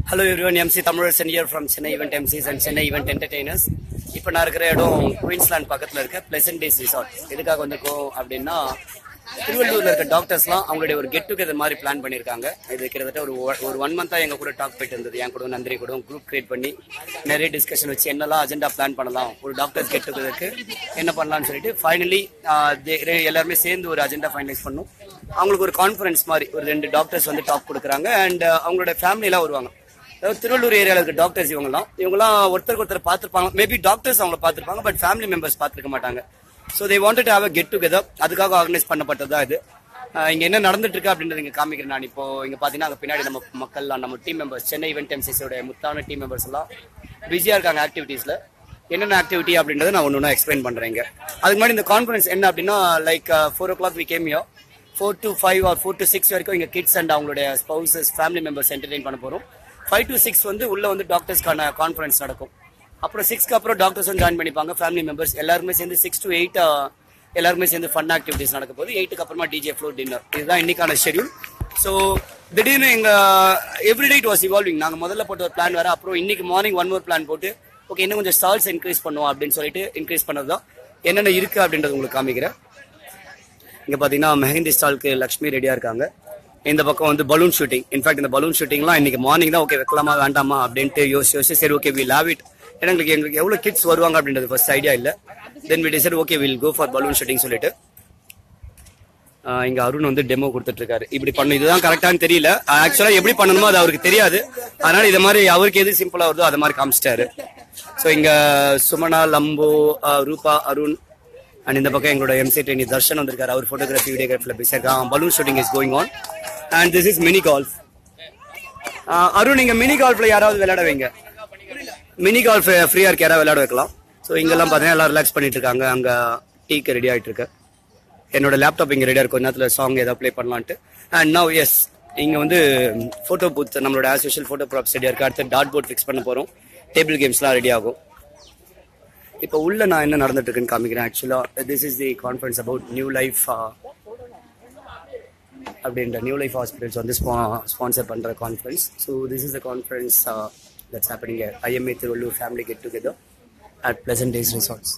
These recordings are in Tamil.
Hello everyone MC Tamilarasan here from Chennai event MCs and Chennai event entertainers இப்போ நான் இருக்கிற இடம் குயின்ஸ்லாண்ட் பக்கத்தில் இருக்க பிளசன்ட் டேஸ் ரிசார்ட் எதுக்காக வந்திருக்கோம் அப்படின்னா திருவள்ளூர்ல இருக்க டாக்டர்ஸ்லாம் அவங்களுடைய ஒரு கெட் டுகெதர் மாதிரி பிளான் பண்ணியிருக்காங்க இது கிட்டத்தட்ட ஒரு ஒ- ஒரு ஒன் மந்த்தாக எங்க கூட டாக் போயிட்டு இருந்தது என் கூட நந்தினி கூட குரூப் கிரியேட் பண்ணி நிறைய டிஸ்கஷன் வச்சு என்னெல்லாம் அஜெண்டா பிளான் பண்ணலாம் ஒரு டாக்டர்ஸ் கெட் டுகெதருக்கு என்ன பண்ணலாம்னு சொல்லிட்டு ஃபைனலி எல்லாருமே சேர்ந்து ஒரு அஜெண்டா ஃபைனலைஸ் பண்ணோம் அவங்களுக்கு ஒரு கான்ஃபரன்ஸ் மாதிரி ஒரு ரெண்டு டாக்டர்ஸ் வந்து டாக் கொடுக்குறாங்க அண்ட் அவங்களோட ஃபேமிலியெல்லாம் வருவாங்க அதாவது திருவள்ளூர் ஏரியாவில் இருக்க டாக்டர்ஸ் இவங்கலாம் இவங்கலாம் ஒருத்தருக்கு ஒருத்தர் பார்த்துருப்பாங்க மேபி டாக்டர்ஸ் அவங்கள பார்த்துருப்பாங்க பட் ஃபேமிலி மெம்பர்ஸ் பார்த்துருக்க மாட்டாங்க so they wanted have a get together அதுக்காக ஆர்கனைஸ் பண்ணப்பட்டது தான் இது அஹ் இங்க என்ன நடந்துட்டு இருக்கு அப்படின்றத இங்க காமிக்கிறேன் நான் இப்போ இங்க பாத்தீங்கன்னா அங்க பின்னாடி நம்ம மக்கள்லாம் நம்ம டீம் மெம்பர்ஸ் சென்னை இவெண்ட் எம்சிஸோட முத்தான டீம் மெம்பர்ஸ் எல்லாம் பிஸியா இருக்காங்க ஆக்டிவிட்டீஸ்ல என்னென்ன ஆக்டிவிட்டி அப்படின்றத நான் ஒன்று ஒன்றா எக்ஸ்பிளைன் பண்றேன் இங்க அதுக்கு முன்னாடி இந்த கான்ஃபரன்ஸ் என்ன அப்படின்னா like four o'clock we came yo four to five or four to six வரைக்கும் இங்க கிட்ஸ் அண்ட் அவங்களுடைய ஸ்பௌசஸ் ஃபேமிலி மெம்பர்ஸ் என்டர்டெயின் பண்ண போறோம் ஃபைவ் டு சிக்ஸ் வந்து உள்ள வந்து டாக்டர்ஸ்க்கான கான்ஃபரன்ஸ் நடக்கும் அப்புறம் சிக்ஸ்க்கு அப்புறம் டாக்டர்ஸும் ஜாயின் பண்ணிப்பாங்க ஃபேமிலி மெம்பர்ஸ் எல்லாருமே சேர்ந்து சிக்ஸ் டு எயிட் எல்லாருமே சேர்ந்து ஃபன் ஆக்டிவிட்டிஸ் நடக்க போகுது எயிட்டுக்கு அப்புறமா டிஜே ஃப்ளோர் டின்னர் இதுதான் இன்னைக்கான ஷெடியூல் ஸோ திடீர்னு எங்க எவ்ரிடே இட் வாஸ் இவால்விங் நாங்கள் முதல்ல போட்ட ஒரு பிளான் வேற அப்புறம் இன்னைக்கு மார்னிங் ஒன் மோர் பிளான் போட்டு ஓகே இன்னும் கொஞ்சம் ஸ்டால்ஸ் இன்க்ரீஸ் பண்ணுவோம் அப்படின்னு சொல்லிட்டு இன்க்ரீஸ் பண்ணது தான் என்னென்ன இருக்கு அப்படின்றது உங்களுக்கு காமிக்கிறேன் இங்க பாத்தீங்கன்னா மெஹந்தி ஸ்டாலுக்கு லக்ஷ்மி ரெடியா இருக்காங்க இந்த பக்கம் வந்து பலூன் ஷூட்டிங் இன்ஃபேக்ட் இந்த பலூன் ஷூட்டிங்லாம் இன்னைக்கு மார்னிங் தான் ஓகே வைக்கலாமா வேண்டாமா அப்படின்ட்டு யோசிச்சு யோசிச்சு சரி ஓகே வில் லாவ் இட் ஏன்னா எங்களுக்கு எங்களுக்கு எவ்வளவு கிட்ஸ் வருவாங்க அப்படின்றது ஃபர்ஸ்ட் ஐடியா இல்ல then we decide okay will go for balloon shooting சொல்லிட்டு ஆஹ் இங்க அருண் வந்து டெமோ கொடுத்துட்டு இருக்காரு இப்படி பண்ணு இதுதான் கரெக்டானு தெரியல ஆக்சுவலா எப்படி பண்ணணுமோ அது அவருக்கு தெரியாது அதனால இதை மாதிரி அவருக்கு எது சிம்பிளா வருதோ அதை மாதிரி காமிச்சிட்டாரு ஸோ இங்க சுமனா லம்போ ஆஹ் ரூபா அருண் அண்ட் இந்த பக்கம் எங்களோட எம்சி ட்ரெயினி தர்ஷன் வந்திருக்காரு அவர் ஃபோட்டோகிராஃபி வீடியோகிராஃபில் பேசியிருக்கான் balloon shooting is going on and this is mini golf Arun நீங்க மினி கால்ஃப்ல யாராவது விளையாட வைங்க மினி கால்ஃப் ஃப்ரீயா இருக்கு யாராவது விளையாட வைக்கலாம் ஸோ இங்கெல்லாம் பார்த்தீங்கன்னா எல்லாம் ரிலாக்ஸ் பண்ணிட்டு இருக்காங்க அங்க டீக்கு ரெடி ஆயிட்டு இருக்கு என்னோட லேப்டாப் இங்க ரெடியா இருக்கும் நேரத்தில் சாங் ஏதாவது ப்ளே பண்ணலான்ட்டு அண்ட் நவ் எஸ் இங்க வந்து போட்டோ பூத் நம்மளோட ஆஸ் யூஷுவல் போட்டோ ப்ராப்ஸ் ரெடியா இருக்கு அடுத்து டாட் போர்ட் ஃபிக்ஸ் பண்ண போறோம் டேபிள் கேம்ஸ்லாம் ரெடி ஆகும் இப்போ உள்ள நான் என்ன நடந்துட்டு இருக்குன்னு காமிக்கிறேன் ஆக்சுவலா this is the conference about new life அப்படின்ற நியூ லைஃப் ஹாஸ்பிட்டல்ஸ் வந்து ஸ்பான்சர் பண்ற conference so this is the conference that's happening IMA Tiruvallur family get together at pleasant days resorts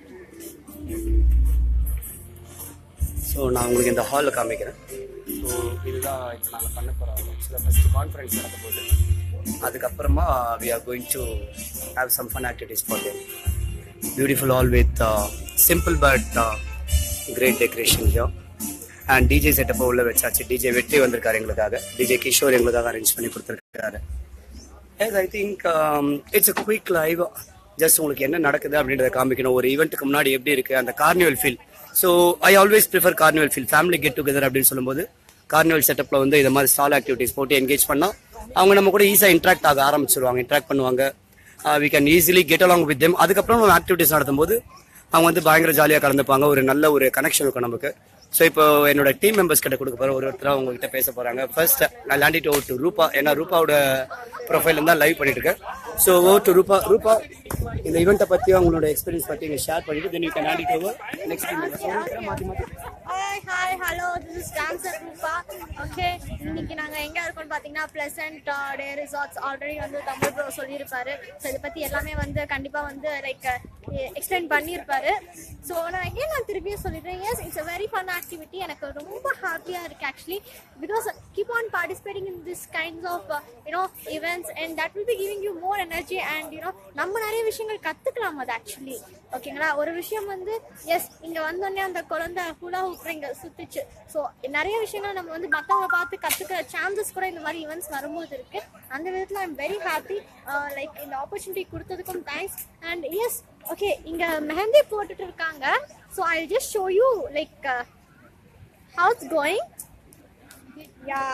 so நான் உங்களுக்கு இந்த ஹாலில் காமிக்கிறேன் ஸோ இதுதான் இப்போ நாங்கள் பண்ண போகிறோம் ஆக்சுவலாக ஃபஸ்ட்டு கான்ஃபரன்ஸ் நடக்க போகுது அதுக்கப்புறமா we are going to have some fun activities for them beautiful all with simple but great decoration here and DJ செட்டப்பை உள்ள வச்சாச்சு டிஜே வெற்றி வந்திருக்காரு எங்களுக்காக டிஜே கிஷோர் எங்களுக்காக அரேஞ்ச் பண்ணி கொடுத்துருக்காரு yes I think it's a quick live just உங்களுக்கு என்ன நடக்குது அப்படின்றத காமிக்கணும் ஒரு ஈவெண்ட்டுக்கு முன்னாடி எப்படி இருக்கு அந்த carnival feel so I always prefer carnival feel family get together அப்படின்னு சொல்லும்போது கார்னிவல் செட்டப்ல வந்து இது மாதிரி ஸ்டால் ஆக்டிவிட்டிஸ் போட்டு என்கேஜ் பண்ணா அவங்க நம்ம கூட ஈஸியாக இன்ட்ராக்ட் ஆக ஆரம்பிச்சிருவாங்க இன்ட்ராக்ட் பண்ணுவாங்க we can easily get along with them அதுக்கப்புறம் நம்ம ஆக்டிவிட்டிஸ் நடத்தும்போது அவங்க வந்து பயங்கர ஜாலியாக கலந்துப்பாங்க ஒரு நல்ல ஒரு கனெக்ஷன் இருக்கும் நமக்கு ஸோ இப்போ என்னோட டீம் மெம்பர்ஸ் கிட்ட கொடுக்க போற ஒரு ஒருத்தராக உங்ககிட்ட பேச போறாங்க first I land over to Rupa ஏன்னா ரூபாவோட ப்ரொஃபைல் தான் லைவ் பண்ணிட்டு இருக்கேன் ஸோ ஓவர் டு ரூபா ரூபா இந்த ஈவெண்ட்டை பத்தி அவங்களோட எக்ஸ்பீரியன்ஸ் பத்தி இங்க ஷேர் பண்ணிட்டு then you can hand it over next மாத்தி மாத்தி hi hi hello this is dancer Rupa okay இன்னைக்கு நாங்கள் எங்கே இருக்கோம்னு பார்த்தீங்கன்னா ப்ளசன்ட் டே ரிசார்ட்ஸ் ஆல்ரெடி வந்து தமிழ் ப்ரோ சொல்லியிருப்பாரு ஸோ இதை பற்றி எல்லாமே வந்து கண்டிப்பாக வந்து லைக் எக்ஸ்பிளைன் பண்ணியிருப்பாரு ஸோ நான் எங்கே நான் திருப்பியும் சொல்லிடுறேன் yes it's a very fun activity எனக்கு ரொம்ப ஹாப்பியாக இருக்குது actually because keep on participating in this kinds of you know events and that will be giving you more energy and you know நம்ம நிறைய விஷயங்கள் கத்துக்கலாம் அது ஆக்சுவலி ஓகேங்களா ஒரு விஷயம் வந்து எஸ் இங்க வந்தோடனே அந்த குழந்தை ஹுலா ஹூப் இங்க சுத்துச்சு ஸோ நிறைய விஷயங்கள் நம்ம வந்து மத்தவங்க பார்த்து கத்துக்க சான்சஸ் கூட இந்த மாதிரி ஈவெண்ட்ஸ் வரும்போது இருக்கு அந்த விதத்துல ஐம் வெரி ஹாப்பி லைக் இந்த ஆப்பர்ச்சுனிட்டி கொடுத்ததுக்கும் தேங்க்ஸ் அண்ட் எஸ் ஓகே இங்க மெஹந்தி போட்டுட்டு இருக்காங்க so I just show you like how it's going yeah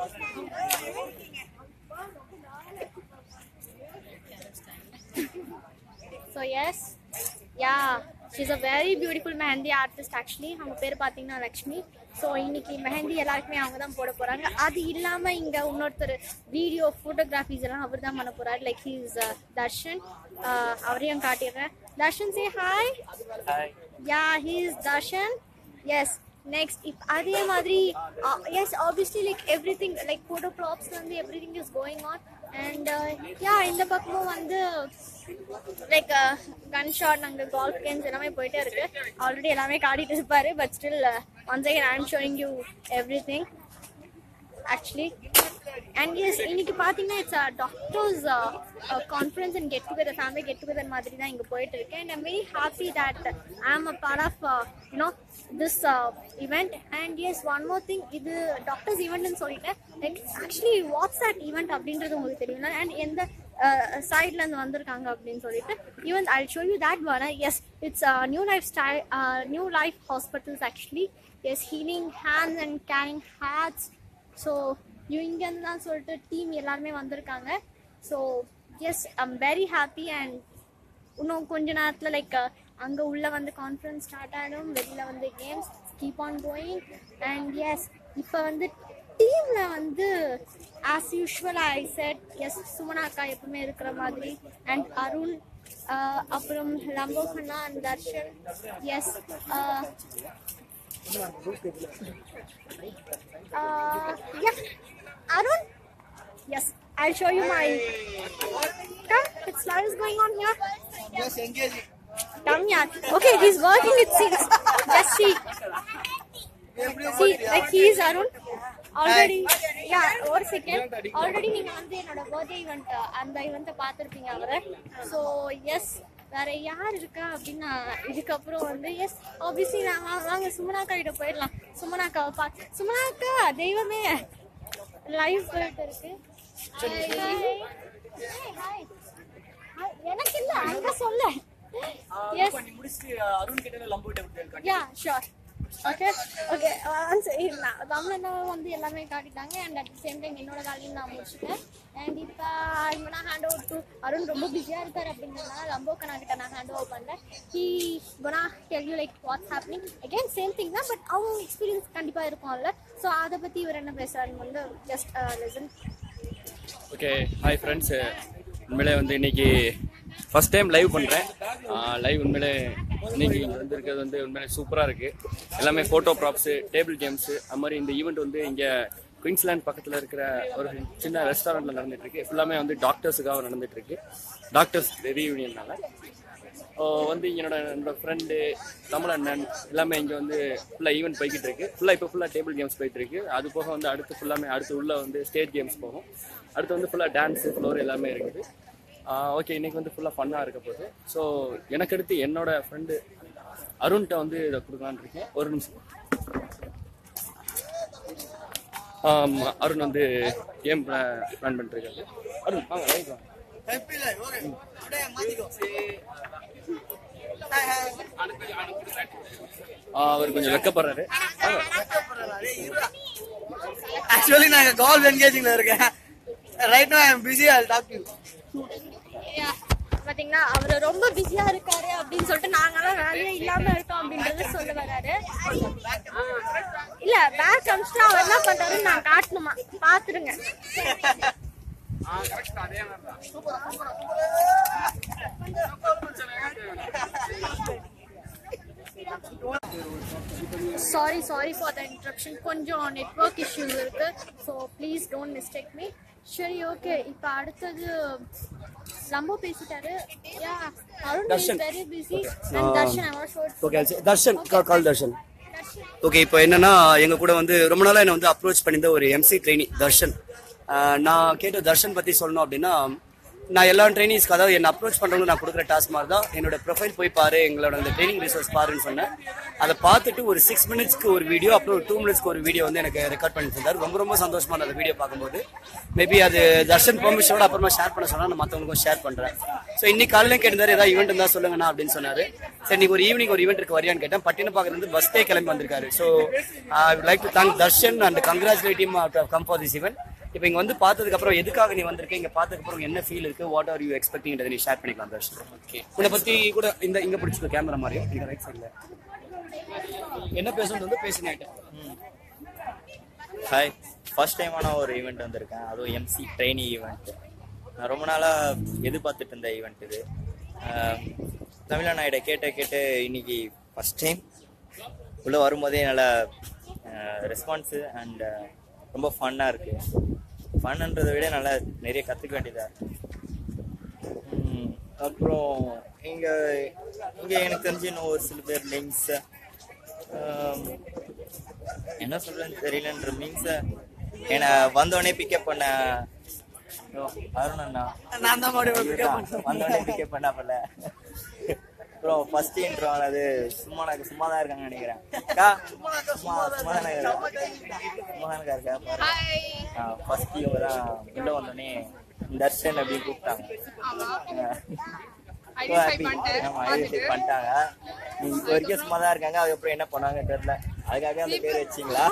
so yes yeah she's a very beautiful mehndi artist actually அவங்க பேர் பார்த்தீங்கன்னா லக்ஷ்மி ஸோ இன்னைக்கு மெஹந்தி எல்லாருக்குமே அவங்க தான் போட போறாங்க அது இல்லாம இங்க இன்னொருத்தர் வீடியோ ஃபோட்டோகிராஃபிஸ் எல்லாம் அவர் தான் பண்ண போறாரு லைக் ஹீஸ் தர்ஷன் Uh, அவரையும் காட்டிடுறேன் Darshan say hi yeah he's Darshan yes next if அதே மாதிரி yes obviously like everything like photo props வந்து everything is going on and yeah இந்த பக்கமும் வந்து லைக் கன் ஷாட் அங்கே கால்ஃப் கேம்ஸ் எல்லாமே போயிட்டே இருக்கு ஆல்ரெடி எல்லாமே காட்டிட்டு இருப்பாரு but still once again I am showing you everything actually and yes இன்னைக்கு பார்த்தீங்கன்னா it's doctors conference and get together family get together மாதிரி தான் இங்கே போயிட்டு இருக்கு and I'm very happy that I am a part of you know this event and yes one more thing இது டாக்டர்ஸ் ஈவெண்ட்னு சொல்லிட்டேன் like actually what's that event அப்படின்றது உங்களுக்கு தெரியும் அண்ட் எந்த சைட்ல இருந்து வந்திருக்காங்க அப்படின்னு சொல்லிட்டு even I show you that one yes it's new life style new life hospitals actually yes healing hands and caring hearts so இங்கேருந்து தான் சொல்லிட்டு டீம் எல்லாருமே வந்திருக்காங்க so yes I'm very happy and இன்னும் கொஞ்ச நேரத்தில் லைக் அங்கே உள்ள வந்து கான்ஃபரன்ஸ் ஸ்டார்ட் ஆகிடும் வெளியில் வந்து games keep on going and yes இப்போ வந்து டீமில் வந்து as usual I said yes Sumana அக்கா எப்பவுமே இருக்கிற மாதிரி அண்ட் அருண் uh, அப்புறம் Lambogana and Darshan yes uh, yeah. Arun? Yes, I'll show you my. Come, it's live is going on here. Yes, engaging. Come here. Okay, he's working it seems. Just see. See, like he is Arun. Already ya ஒரு செகண்ட் ஆல்ரெடி நீங்க வந்து என்னோட பர்த்டே ஈவெண்ட் அந்த ஈவெண்ட்டை பார்த்துருப்பீங்க அவரை ஸோ எஸ் வேற யார் இருக்கா அப்படின்னு நான் இதுக்கப்புறம் வந்து எஸ் ஆப்வியஸ்லி நான் வா- வாங்க சுமனாக்கா கிட்ட போயிடலாம் சுமனாக்காவை பார்த்து சுமனாக்கா தெய்வமே லைவ் போயிட்டு இருக்கு Hi. Hey, hi. Hi. எனக்கு இல்ல அங்க சொல்ல எஸ் நீ முடிச்சுட்டு அருண் கிட்ட லம்பு கிட்ட கொடுத்து யா ஷோர் ஓகே ஓகே தமிழ்னா வந்து எல்லாமே காட்டிட்டாங்க அண்ட் அட் சேம் டைம் என்னோட வேலையும் நான் முடிச்சிட்டேன் அண்ட் இப்போ நான் ஹேண்ட் ஓவர் டு அருண் ரொம்ப பிஸியாக இருக்கார் அப்படின்றதுனால லம்போக்கனா கிட்ட நான் ஹேண்ட் ஓவர் பண்ணேன் he gonna tell you like what's happening again same thing தான் பட் அவங்க எக்ஸ்பீரியன்ஸ் கண்டிப்பாக இருக்கும்ல ஸோ அதை பற்றி இவர் என்ன பேசுறாருன்னு வந்து just listen okay hi friends உண்மையிலே வந்து இன்னைக்கு ஃபர்ஸ்ட் டைம் லைவ் பண்ணுறேன் லைவ் உண்மையிலே இன்னைக்கு இங்கே வந்திருக்கிறது வந்து உண்மையிலே சூப்பராக இருக்குது எல்லாமே ஃபோட்டோ ப்ராப்ஸு டேபிள் கேம்ஸு அது மாதிரி இந்த ஈவெண்ட் வந்து இங்கே குயின்ஸ்லாண்ட் பக்கத்தில் இருக்கிற ஒரு சின்ன ரெஸ்டாரண்ட்டில் நடந்துட்டு இருக்கு ஃபுல்லாமே வந்து டாக்டர்ஸுக்காக நடந்துட்டு இருக்கு டாக்டர்ஸ் ரீயூனியனால வந்து என்னோட என்னோட ஃப்ரெண்டு தமிழ் அண்ணன் எல்லாமே இங்கே வந்து ஃபுல்லாக ஈவெண்ட் போய்கிட்டு இருக்கு ஃபுல்லாக இப்போ ஃபுல்லாக டேபிள் கேம்ஸ் போயிட்டு இருக்கு அது போக வந்து அடுத்து ஃபுல்லாமே அடுத்து உள்ள வந்து ஸ்டேட் கேம்ஸ் போகும் அடுத்து வந்து ஃபுல்லாக டான்ஸு ஃப்ளோர் எல்லாமே இருக்குது ஓகே இன்னைக்கு வந்து ஃபுல்லாக ஃபன்னாக இருக்க போகுது ஸோ எனக்கு அடுத்து என்னோட ஃப்ரெண்டு அருண்கிட்ட வந்து இதை கொடுக்கலான்னு இருக்கேன் ஒரு நிமிஷம் ஆம், அருண் வந்து கேம் பிளான் பண்ணிருக்காரு அருண் வாங்க ரைட் வாங்க Happy life, okay. அப்படியே மாத்திக்கோ. Hi, hi. ஆ, அவர் கொஞ்சம் வெக்கப்படுறாரு Actually, நான் golf engaging ல இருக்கேன். Right now, I am busy. I'll talk to you. பாத்தீங்கன்னா அவர் ரொம்ப பிஸியா இருக்காரு அப்படின்னு சொல்லிட்டு நாங்கெல்லாம் வேலையே இல்லாம இருக்கோம் அப்படின்றத சொல்ல வராரு இல்ல பேக் அமிச்சுட்டு அவர் என்ன பண்றாருன்னு நான் காட்டணுமா பாத்துருங்க sorry sorry for the interruption கொஞ்சம் நெட்வொர்க் இஷ்யூஸ் இருக்கு so please don't mistake me சரி ஓகே இப்போ அடுத்தது லம்போ பேசிட்டாரு ya Arun is Darshan. Very busy and Darshan I was shot okay Darshan call Darshan okay இப்போ என்னன்னா எங்க கூட வந்து ரொம்ப நாளா என்ன வந்து அப்ரோச் பண்ணியிருந்த ஒரு எம்சி ட்ரெயினி தர்ஷன் ஆஹ் நான் கேட்ட தர்ஷன் பத்தி சொல்லணும் அப்படின்னா நான் எல்லா ட்ரைனிங்ஸ்க்கு அதாவது என்ன அப்ரோச் பண்றவங்க நான் கொடுக்குற டாஸ்க் மாதிரி தான் என்னோட ப்ரொஃபைல் போய் பாரு எங்களோட அந்த ட்ரைனிங் ரிசோர்ஸ் பாருன்னு சொன்னேன் அதை பார்த்துட்டு ஒரு சிக்ஸ் மினிட்ஸ்க்கு ஒரு வீடியோ அப்புறம் ஒரு டூ மினிட்ஸ்க்கு ஒரு வீடியோ வந்து எனக்கு ரெக்கார்ட் பண்ணி தந்தார் ரொம்ப ரொம்ப சந்தோஷமா அந்த வீடியோ பார்க்கும்போது மேபி அது தர்ஷன் பெர்மிஷனோட அப்புறமா ஷேர் பண்ண சொன்னா நான் மற்றவங்களுக்கும் ஷேர் பண்றேன் ஸோ இன்னைக்கு காலையில கேட்டிருந்தாரு ஏதாவது ஈவெண்ட் இருந்தா சொல்லுங்கண்ணா அப்படின்னு சொன்னாரு சரி இன்னைக்கு ஒரு ஈவினிங் ஒரு ஈவெண்ட் இருக்கு வரியான்னு கேட்டேன் பட்டினப்பாக்கத்துல இருந்து பஸ்டே கிளம்பி வந்திருக்காரு so I like to thank Darshan and congratulate him out of come for this event இப்போ இங்க வந்து பார்த்ததுக்கு அப்புறம் எதுக்காக நீ வந்திருக்க இங்க பார்த்ததுக்கு அப்புறம் என்ன ஃபீல் இருக்கு வாட் ஆர் யூ எக்ஸ்பெக்டிங் நீ ஷேர் பண்ணிக்கலாம் தர்ஷன் ஓகே உன்னை பத்தி கூட இந்த இங்க பிடிச்சிக்கோ கேமரா மாதிரியும் இங்க ரைட் சைடுல என்ன பேசணும் வந்து பேசினேன் ஹாய் ஃபர்ஸ்ட் டைமான ஒரு ஈவெண்ட் வந்திருக்கேன் அதுவும் எம்சி ட்ரெயினி ஈவெண்ட் நான் ரொம்ப நாளாக எதிர்பார்த்துட்டு இருந்த ஈவெண்ட் இது தமிழா நாயிட கேட்ட கேட்டு இன்னைக்கு ஃபர்ஸ்ட் டைம் உள்ளே வரும்போதே நல்ல ரெஸ்பான்ஸு அண்ட் ரொம்ப ஃபன்னாக இருக்குது ஃபன்ன்றதை விட நல்லா நிறைய கற்றுக்க வேண்டியதா இருக்கு. ம், அப்புறம் இங்க இங்க எனக்கு தெரிஞ்சு இன்னும் ஒரு சில பேர் லிங்க்ஸ் என்ன சொல்றேன்னு தெரியலன்ற மீன்ஸ் என்னை வந்தோடனே பிக்கப் பண்ண ஓ, அருண் அண்ணா நான் தான் மறுபடியும் pick up பண்ணேன். வந்தோடனே பிக்கப் பண்ணாப்பல அப்புறம் ஃபர்ஸ்ட் இன்ட்ரோ ஆனது சும்மா நான் சும்மா தான் இருக்காங்கன்னு நினைக்கிறேன் அக்கா, சும்மா சும்மா தானே இருக்கா சும்மா தானே இருக்கா பாருங்க ஃபர்ஸ்ட் இவங்க தான் உள்ள வந்தோடனே தர்ஷன் அப்படின்னு கூப்பிட்டாங்க So happy. ஆமா, identify பண்ணிட்டாங்க நீங்க இப்போ வரைக்கும் சும்மா தான் இருக்காங்க அதுக்கப்புறம் என்ன பண்ணாங்க தெரியல அதுக்காக அந்த பேர் வச்சிங்களா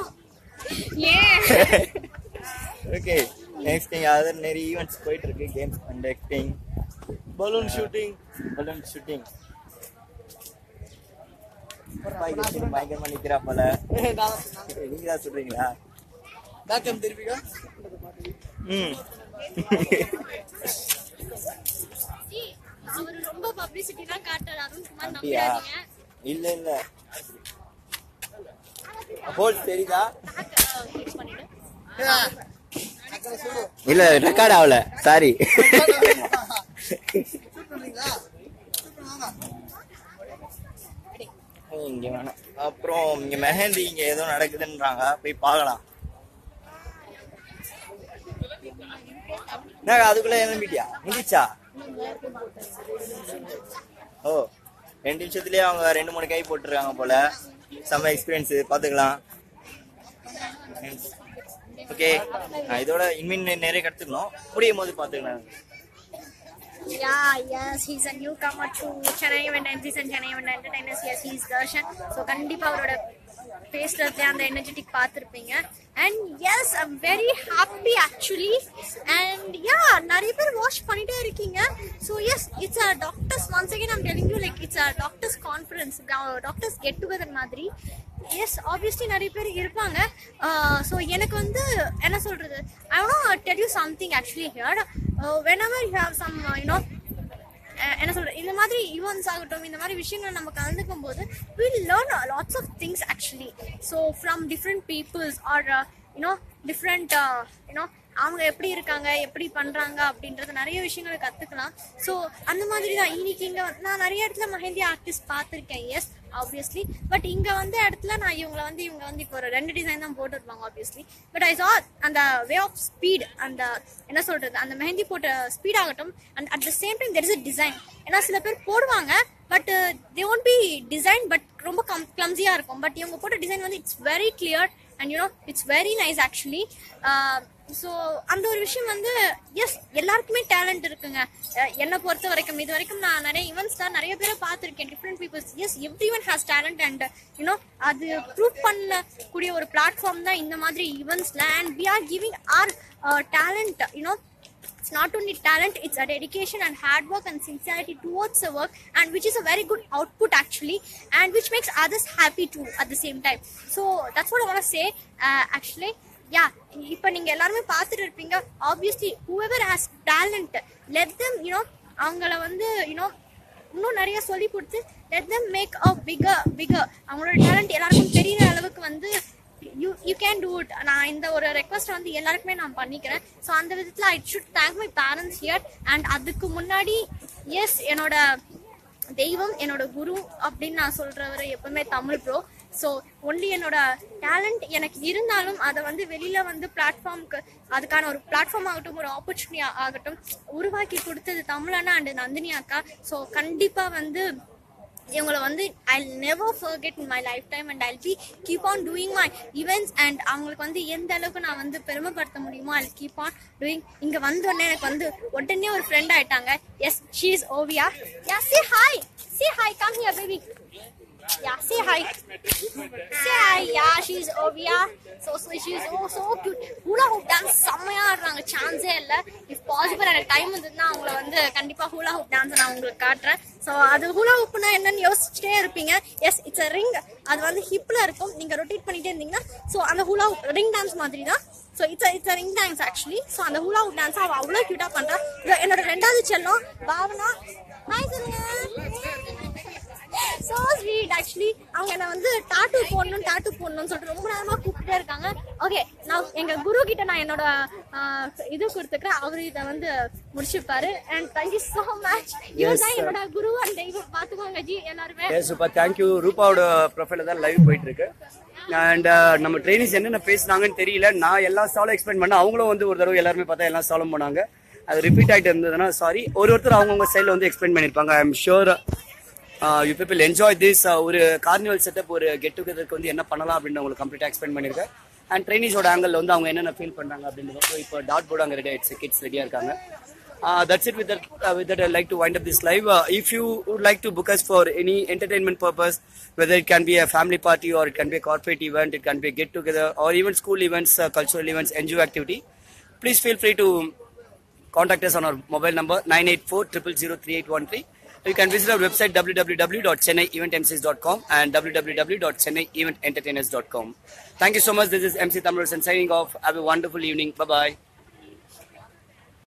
ஓகே நெக்ஸ்ட் திங் அதர் நிறைய ஈவெண்ட்ஸ் போயிட்டு இருக்கு games conducting balloon shooting balloon shooting பயங்கரமா நிக்கிறா போல நீங்க தான் சொல்றீங்களா Back and திருப்பிக்கோ. ம் அவர் ரொம்ப பப்ளிசிட்டி தான் காட்டுறாரு அதுவும் சும்மா அப்படியா நம்பாதீங்க இல்ல இல்ல ஹோல் தெரியுதா யூஸ் பண்ணிட்டு அக்கறை சொல்லு. இல்ல ரெக்கார்ட் ஆகல சாரி Shoot பண்றீங்களா? Shoot பண்ணுவாங்க. இங்க வேணாம் அப்புறம் இங்க மெஹந்தி இங்க ஏதோ நடக்குதுன்றாங்க போய் பார்க்கலாம் என்னங்க அதுக்குள்ள எழும்பிட்டியா முடிச்சா ஓ ரெண்டு நிமிஷத்துலயே அவங்க ரெண்டு மூணு கை போட்டுருக்காங்க போல செம்ம எக்ஸ்பீரியன்ஸ் பாத்துக்கலாம் ஓகே இதோட இனிமேல் நிறைய கத்துக்கணும் முடியும் போது பாத்துக்கலாம் Yeah, yes, he's a newcomer to Chennai Event MCs and Chennai Event Entertainers. Yes, he's Darshan. So, கண்டிப்பா அவரோட பேசுறதுல அந்த எனர்ஜெட்டிக் பார்த்துருப்பீங்க and yes I'm very happy actually and ya நிறைய பேர் வாட்ச் பண்ணிட்டே இருக்கீங்க so yes it's a doctors once again I'm telling you like it's a doctors conference doctors get together மாதிரி எஸ் ஆப்வியஸ்லி நிறைய பேர் இருப்பாங்க ஸோ எனக்கு வந்து என்ன சொல்றது I want tell you something actually here whenever you have some you know என்ன சொல்றது இந்த மாதிரி ஈவெண்ட்ஸ் ஆகட்டும் இந்த மாதிரி விஷயங்கள் நம்ம கலந்துக்கும் போது will learn lots of things actually so from different peoples or you know different you know அவங்க எப்படி இருக்காங்க எப்படி பண்றாங்க அப்படின்றது நிறைய விஷயங்களை கத்துக்கலாம் ஸோ அந்த மாதிரி தான் இன்னைக்கு இங்க வந்து- நான் நிறைய இடத்துல மெஹந்தி ஆர்டிஸ்ட் பார்த்துருக்கேன் எஸ் ஆப்வியஸ்லி பட் இங்க வந்த இடத்துல நான் இவங்களை வந்து இவங்க வந்து இப்போ ஒரு ரெண்டு டிசைன் தான் போட்டுருப்பாங்க ஆப்வியஸ்லி பட் ஐ saw அந்த வே ஆஃப் ஸ்பீட் அந்த என்ன சொல்றது அந்த மெஹந்தி போட்ட ஸ்பீட் ஆகட்டும் and at the same time there is a design ஏன்னா சில பேர் போடுவாங்க but they won't be design but ரொம்ப கம் கிளம்ஸியாக இருக்கும் பட் இவங்க போட்ட டிசைன் வந்து it's very clear and you know it's very nice actually so அந்த ஒரு விஷயம் வந்து எஸ் எல்லாருக்குமே டேலண்ட் இருக்குங்க அஹ் என்னை பொறுத்த வரைக்கும் இது வரைக்கும் நான் நிறைய ஈவெண்ட்ஸ்லாம் நிறைய பேரை பார்த்துருக்கேன் different peoples as every one has talent and you know அது ப்ரூவ் பண்ணக்கூடிய ஒரு பிளாட்ஃபார்ம் தான் இந்த மாதிரி ஈவெண்ட்ஸ்ல and we are giving our talent you know it's not only talent it's a dedication and hard work and sincerity towards the work and which is a very good output actually and which makes others happy too at the same time so that's what i want to say uh, actually yeah இப்போ நீங்க எல்லாருமே பார்த்துட்டு இருப்பீங்க obviously whoever has talent let them you know அவங்கள வந்து யூனோ இன்னும் நிறைய சொல்லி கொடுத்து let them make a figure figure அவங்களோட டேலண்ட் எல்லாருக்கும் தெரியுற அளவுக்கு வந்து you you can do it நான் இந்த ஒரு ரெக்வஸ்ட் வந்து எல்லாருக்குமே நான் பண்ணிக்கிறேன் ஸோ அந்த விதத்தில் I should thank my parents here and அதுக்கு முன்னாடி எஸ் என்னோட தெய்வம் என்னோட குரு அப்படின்னு நான் சொல்றவர் எப்பவுமே தமிழ் ப்ரோ ஸோ ஒன்லி என்னோட டேலண்ட் எனக்கு இருந்தாலும் அதை வந்து வெளியில வந்து பிளாட்ஃபார்முக்கு அதுக்கான ஒரு பிளாட்ஃபார்ம் ஆகட்டும் ஒரு ஆப்பர்ச்சுனிட்டி ஆகட்டும் உருவாக்கி கொடுத்தது தமிழனா அண்ட் நந்தினி அக்கா ஸோ கண்டிப்பா வந்து இவங்களை வந்து I never forget in my life time and I be keep on doing my events and அவங்களுக்கு வந்து எந்த அளவுக்கு நான் வந்து பெருமைப்படுத்த முடியுமோ ஐ கீப் ஆன் டூயிங் இங்கே வந்தோடனே எனக்கு வந்து உடனே ஒரு ஃப்ரெண்ட் ஆயிட்டாங்க yes she is Oviya yeah say hi say hi come here baby Yeah, say hi. Say hi. Yeah, she's Ovia. So, so she's oh so cute. Hula hoop dance செம்மையா ஆடுறாங்க சான்ஸே இல்ல இஃப் பாசிபிள் எனக்கு டைம் இருந்ததுன்னா அவங்கள வந்து கண்டிப்பா ஹூலா ஹூப் டான்ஸ் நான் உங்களுக்கு காட்டுறேன் ஸோ அது ஹூலா ஹூப்னா என்னன்னு யோசிச்சுட்டே இருப்பீங்க எஸ் இட்ஸ் அ ரிங் அது வந்து ஹிப்ல இருக்கும் நீங்க ரொட்டேட் பண்ணிட்டே இருந்தீங்கன்னா ஸோ அந்த ஹூலா ரிங் டான்ஸ் மாதிரி தான் so it's it's ring dance actually so அந்த ஹூலா ஹூப் டான்ஸ் அவள் அவ்வளோ க்யூட்டா பண்றா இது என்னோட ரெண்டாவது செல்லம் பாவனா ஹாய் சொல்லுங்க சோ ஸ்வீட் ஆக்சுவலி அவங்க என்ன வந்து டாட்டூ போடணும் டாட்டூ போடணும்னு சொல்லிட்டு ரொம்ப நேரமா கூப்பிட்டே இருக்காங்க ஓகே நான் எங்க குரு கிட்ட நான் என்னோட இது கொடுத்துக்கிறேன் அவரு இதை வந்து முடிச்சுப்பாரு அண்ட் தேங்க்யூ ஸோ மச் இவர் தான் என்னோட குரு அண்ட் இவர் பார்த்துக்கோங்க ஜி எல்லாருமே எஸ் சூப்பர் தேங்க்யூ ரூபாவோட ப்ரொஃபைல தான் லைவ் போயிட்டு இருக்கு அண்ட் நம்ம ட்ரைனிஸ் என்னென்ன பேசுனாங்கன்னு தெரியல நான் எல்லா ஸ்டாலும் எக்ஸ்பிளைன் பண்ணேன் அவங்களும் வந்து ஒரு தடவை எல்லாருமே பார்த்தா எல்லா ஸ்டாலும் போனாங்க அது ரிப்பீட் ஆகிட்டு இருந்ததுன்னா சாரி ஒரு ஒருத்தர் அவங்கவுங்க சைடில் வந்து எக்ஸ்பிளைன் பண்ணியிருப்பாங்க I am sure you people enjoy this ஒரு கார்னிவல் செட்டப் ஒரு கெட் டுகெதருக்கு வந்து என்ன பண்ணலாம் அப்படின்னு உங்களுக்கு கம்ப்ளீட்டாக எக்ஸ்பிளைன் பண்ணியிருக்கேன் அண்ட் ட்ரைனிஸோட ஆங்கிள் வந்து அவங்க என்னென்ன ஃபீல் பண்ணுறாங்க அப்படின்றது இப்போ டாட் போர்டு அங்கே ரெடி ஆயிடுச்சு கிட்ஸ் ரெடியாக இருக்காங்க Uh, that's it with that. Uh, with that, I'd like to wind up this live. Uh, if you would like to book us for any entertainment purpose, whether it can be a family party or it can be a corporate event, it can be a get together or even school events, uh, cultural events, NGO activity, please feel free to contact us on our mobile number 984 You can visit our website www.chennaieventmcs.com and www.chennaievententertainers.com. Thank you so much. This is MC Tamarasan signing off. Have a wonderful evening. Bye bye.